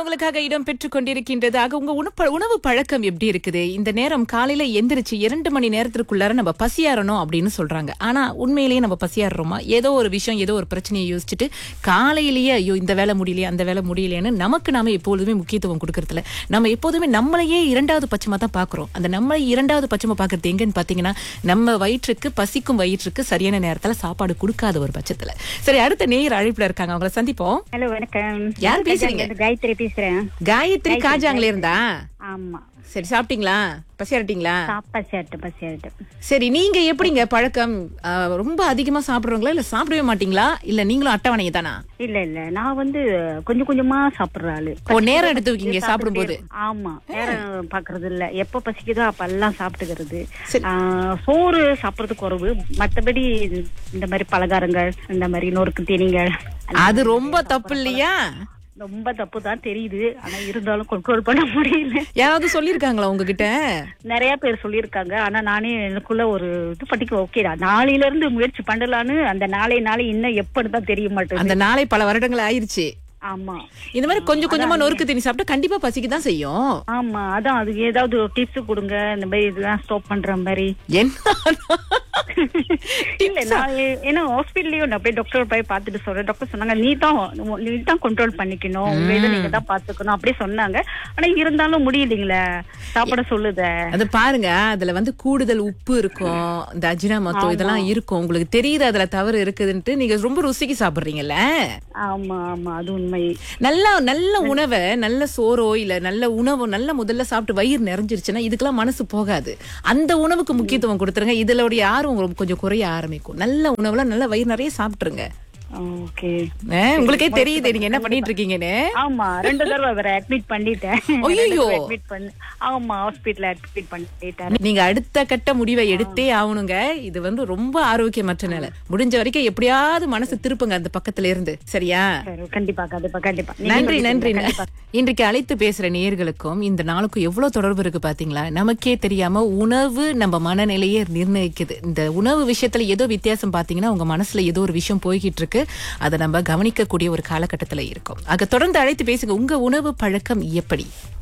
உங்களுக்காக இடம் பெற்றுக் கொண்டிருக்கின்றது ஆக உங்க உணவு உணவு பழக்கம் எப்படி இருக்குது இந்த நேரம் காலையில எந்திரிச்சு இரண்டு மணி நேரத்திற்குள்ளார நம்ம பசியாறணும் அப்படின்னு சொல்றாங்க ஆனா உண்மையிலேயே நம்ம பசியாடுறோமா ஏதோ ஒரு விஷயம் ஏதோ ஒரு பிரச்சனையை யோசிச்சுட்டு காலையிலேயே ஐயோ இந்த வேலை முடியலையே அந்த வேலை முடியலையேன்னு நமக்கு நாம எப்பொழுதுமே முக்கியத்துவம் கொடுக்கறதுல நம்ம எப்போதுமே நம்மளையே இரண்டாவது பட்சமா தான் பாக்குறோம் அந்த நம்மளை இரண்டாவது பட்சமா பாக்குறது எங்கன்னு பாத்தீங்கன்னா நம்ம வயிற்றுக்கு பசிக்கும் வயிற்றுக்கு சரியான நேரத்துல சாப்பாடு கொடுக்காத ஒரு பட்சத்துல சரி அடுத்த நேயர் அழைப்புல இருக்காங்க அவங்கள சந்திப்போம் ஹலோ வணக்கம் யார் பேசுறீங்க? நான் காயத்ரி பேசுறேன் காயத்ரி காஜாங்களே இருந்தா ஆமா சரி சாப்பிட்டீங்களா பசியாரட்டீங்களா சாப்பா சேட்டு பசியாட்டு சரி நீங்க எப்படிங்க பழக்கம் ஆ, ரொம்ப அதிகமா சாப்பிடுறவங்களா இல்ல சாப்பிடவே மாட்டீங்களா இல்ல நீங்களும் அட்டவணைங்க தானா இல்ல இல்ல நான் வந்து கொஞ்சம் கொஞ்சமா சாப்பிடுற ஆளு ஓ நேரம் எடுத்து வைக்கீங்க சாப்பிடும்போது ஆமா நேரம் பாக்குறது இல்ல எப்ப பசிக்குதோ அப்ப எல்லாம் சாப்பிட்டுக்கிறது சரி. ஆ, சோறு சாப்பிடுறது குறைவு மத்தபடி இந்த மாதிரி பலகாரங்கள் இந்த மாதிரி நொறுக்கு தீனிகள் அது ரொம்ப தப்பு இல்லையா ரொம்ப தப்பு தான் தெரியுது ஆனா இருந்தாலும் கண்ட்ரோல் பண்ண முடியல யாராவது சொல்லிருக்காங்களா உங்ககிட்ட நிறைய பேர் சொல்லியிருக்காங்க ஆனா நானே எனக்குள்ள ஒரு இது பண்ணிக்க ஓகேடா நாளையில இருந்து முயற்சி பண்ணலான்னு அந்த நாளை நாளை இன்னும் எப்படின்னு தான் தெரிய மாட்டேங்குது அந்த நாளை பல வருடங்கள் ஆயிருச்சு ஆமா இந்த மாதிரி கொஞ்சம் கொஞ்சமா நொறுக்கு தீனி சாப்பிட்டா கண்டிப்பா பசிக்கு தான் செய்யும் ஆமா அதான் அதுக்கு ஏதாவது ஒரு டிப்ஸ் கொடுங்க இந்த மாதிரி இதெல்லாம் ஸ்டாப் பண்ற மாதிரி இல்ல என்ன நான் ஏ- ஏன்னா ஹாஸ்பிட்டல்லயும் நான் அப்படியே டாக்டர் போய் பார்த்துட்டு சொல்றேன் டாக்டர் சொன்னாங்க நீ தான் நீ தான் கண்ட்ரோல் பண்ணிக்கணும் உங்க இதை நீங்க தான் பாத்துக்கணும் அப்படியே சொன்னாங்க ஆனா இருந்தாலும் முடியலைங்களே சாப்பிட சொல்லுத அது பாருங்க அதுல வந்து கூடுதல் உப்பு இருக்கும் இந்த அஜினாமத்தோ இதெல்லாம் இருக்கும் உங்களுக்கு தெரியுது அதுல தவறு இருக்குதுன்ட்டு நீங்க ரொம்ப ருசிக்கு சாப்பிடுறீங்கல்ல ஆமா ஆமா அது உண்மை நல்ல நல்ல உணவை நல்ல சோறோ இல்ல நல்ல உணவோ நல்ல முதல்ல சாப்பிட்டு வயிறு நிறைஞ்சிருச்சுன்னா இதுக்கெல்லாம் மனசு போகாது அந்த உணவுக்கு முக்கியத்துவம் கொடுத்துருங்க இதுலோடைய ஆர்வம் உங்களுக்கு கொஞ்சம் குறைய ஆரம்பிக்கும் நல்ல உணவுல நல்ல வயிறு நிறைய சாப்பிட்டுருங்க ஓகே அஹ், உங்களுக்கே தெரியுது நீங்க என்ன பண்ணிட்டு இருக்கீங்கன்னு ஆமா ரெண்டு தடவை வேற அட்மிட் பண்ணிட்டேன் ஐயையோ. அட்மிட் பண்ணி ஆமா ஹாஸ்பிடல்ல அட்மிட் பண்ணிட்டேன் நீங்க அடுத்த கட்ட முடிவை எடுத்தே ஆகணுங்க இது வந்து ரொம்ப ஆரோக்கியமற்ற நிலை முடிஞ்ச வரைக்கும் எப்படியாவது மனசு திருப்புங்க அந்த பக்கத்துல இருந்து சரியா சரி, கண்டிப்பா கண்டிப்பா கண்டிப்பா நீங்க நன்றி சொல்லிட்டீங்க, நன்றி கண்டிப்பா. இன்றைக்கு அழைத்து பேசுற நேயர்களுக்கும் இந்த நாளுக்கும் எவ்வளவு தொடர்பு இருக்கு பாத்தீங்களா நமக்கே தெரியாம உணவு நம்ம மனநிலையை நிர்ணயிக்குது இந்த உணவு விஷயத்துல ஏதோ வித்தியாசம் பாத்தீங்கன்னா உங்க மனசுல ஏதோ ஒரு விஷயம் போய்கிட்டு இருக்கு அதை நம்ம கவனிக்கக்கூடிய ஒரு காலகட்டத்துல இருக்கும் ஆக தொடர்ந்து அழைத்து பேசுங்க உங்க உணவு பழக்கம் எப்படி